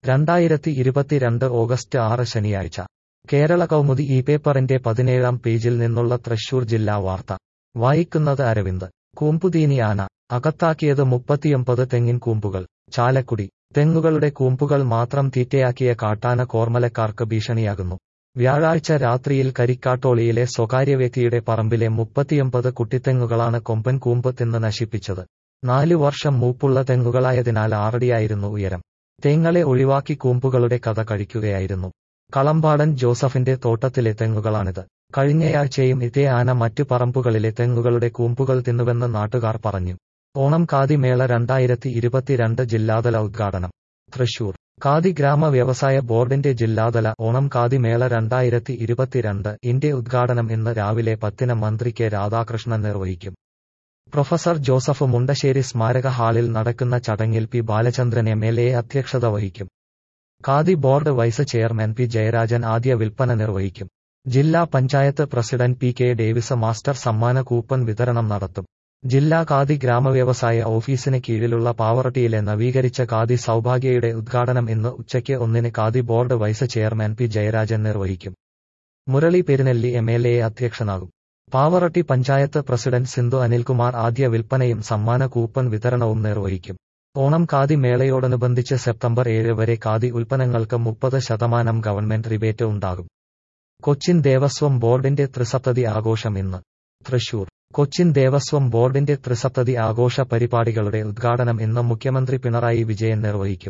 രണ്ടായിരത്തി ഇരുപത്തിരണ്ട് ഓഗസ്റ്റ് ആറ് ശനിയാഴ്ച കേരള കൗമുദി ഈ പേപ്പറിന്റെ പതിനേഴാം പേജിൽ നിന്നുള്ള തൃശൂർ ജില്ലാ വാർത്ത വായിക്കുന്നത് അരവിന്ദ് കൂമ്പുതീനി ആന അകത്താക്കിയത് മുപ്പത്തിയൊമ്പത് തെങ്ങിൻ കൂമ്പുകൾ ചാലക്കുടി തെങ്ങുകളുടെ കൂമ്പുകൾ മാത്രം തീറ്റയാക്കിയ കാട്ടാന കോർമലക്കാർക്ക് ഭീഷണിയാകുന്നു വ്യാഴാഴ്ച രാത്രിയിൽ കരിക്കാട്ടോളിയിലെ സ്വകാര്യ വ്യക്തിയുടെ പറമ്പിലെ മുപ്പത്തിയൊമ്പത് കുട്ടിത്തെങ്ങുകളാണ് കൊമ്പൻ കൂമ്പ് തിന്ന് നശിപ്പിച്ചത് നാലു വർഷം മൂപ്പുള്ള തെങ്ങുകളായതിനാൽ ആറടിയായിരുന്നു ഉയരം തേങ്ങളെ ഒഴിവാക്കി കൂമ്പുകളുടെ കഥ കഴിക്കുകയായിരുന്നു കളമ്പാടൻ ജോസഫിന്റെ തോട്ടത്തിലെ തെങ്ങുകളാണിത് കഴിഞ്ഞയാഴ്ചയും ഇതേ ആന മറ്റു പറമ്പുകളിലെ തെങ്ങുകളുടെ കൂമ്പുകൾ തിന്നുവെന്ന് നാട്ടുകാർ പറഞ്ഞു ഓണം കാതി മേള രണ്ടായിരത്തി ഇരുപത്തിരണ്ട് ജില്ലാതല ഉദ്ഘാടനം തൃശൂർ ഖാദി ഗ്രാമ വ്യവസായ ബോർഡിന്റെ ജില്ലാതല ഓണം ഖാദി മേള രണ്ടായിരത്തി ഇരുപത്തിരണ്ട് ഇന്റെ ഉദ്ഘാടനം ഇന്ന് രാവിലെ പത്തിന് മന്ത്രി കെ രാധാകൃഷ്ണൻ നിർവഹിക്കും പ്രൊഫസർ ജോസഫ് മുണ്ടശ്ശേരി സ്മാരക ഹാളിൽ നടക്കുന്ന ചടങ്ങിൽ P Balachandran M L A അധ്യക്ഷത വഹിക്കും khadi board vice chairman P Jayarajan ആദ്യ വിൽപ്പന നിർവഹിക്കും ജില്ലാ panchayat president P K Davis master സമ്മാന കൂപ്പൺ വിതരണം നടത്തും ജില്ലാ ഖാദി ഗ്രാമവ്യവസായ ഓഫീസിന് കീഴിലുള്ള പാവറട്ടിയിലെ നവീകരിച്ച ഖാദി സൗഭാഗ്യയുടെ ഉദ്ഘാടനം ഇന്ന് ഉച്ചയ്ക്ക് ഒന്നിന് khadi board vice chairman P Jayarajan നിർവഹിക്കും Murali Perunelli M L A അധ്യക്ഷനാകും പാവറട്ടി പഞ്ചായത്ത് പ്രസിഡന്റ് സിന്ധു അനിൽകുമാർ ആദ്യ വിൽപ്പനയും സമ്മാന കൂപ്പൺ വിതരണവും നിർവഹിക്കും ഓണം ഖാദി മേളയോടനുബന്ധിച്ച് സെപ്റ്റംബർ ഏഴ് വരെ ഖാദി ഉൽപ്പന്നങ്ങൾക്ക് മുപ്പത് ശതമാനം ഗവൺമെന്റ് റിബേറ്റ് ഉണ്ടാകും കൊച്ചിൻ ദേവസ്വം ബോർഡിന്റെ ത്രിസപ്തതി ആഘോഷം ഇന്ന് തൃശൂർ കൊച്ചിൻ ദേവസ്വം ബോർഡിന്റെ ത്രിസപ്തതി ആഘോഷ പരിപാടികളുടെ ഉദ്ഘാടനം ഇന്ന് മുഖ്യമന്ത്രി പിണറായി വിജയൻ നിർവഹിക്കും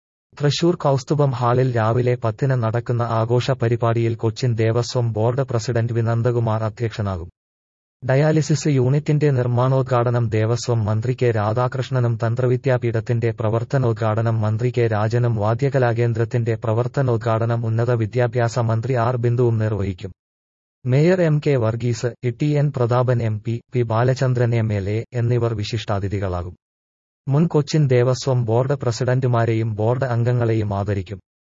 തൃശൂർ കൗസ്തുഭം ഹാളിൽ രാവിലെ പത്തിന് നടക്കുന്ന ആഘോഷ പരിപാടിയിൽ Cochin Devaswom board president V Nandakumar അധ്യക്ഷനാകും ഡയാലിസിസ് യൂണിറ്റിന്റെ നിർമ്മാണോദ്ഘാടനം ദേവസ്വം മന്ത്രി കെ രാധാകൃഷ്ണനും തന്ത്രവിദ്യാപീഠത്തിന്റെ പ്രവർത്തനോദ്ഘാടനം മന്ത്രി കെ രാജനും വാദ്യകലാകേന്ദ്രത്തിന്റെ പ്രവർത്തനോദ്ഘാടനം ഉന്നത വിദ്യാഭ്യാസ മന്ത്രി ആർ ബിന്ദുവും നിർവഹിക്കും mayor M K Varghese T N Prathapan M P P Balachandran M L A എന്നിവർ വിശിഷ്ടാതിഥികളാകും മുൻ കൊച്ചിൻ ദേവസ്വം ബോർഡ് പ്രസിഡന്റുമാരെയും ബോർഡ് അംഗങ്ങളെയും ആദരിക്കും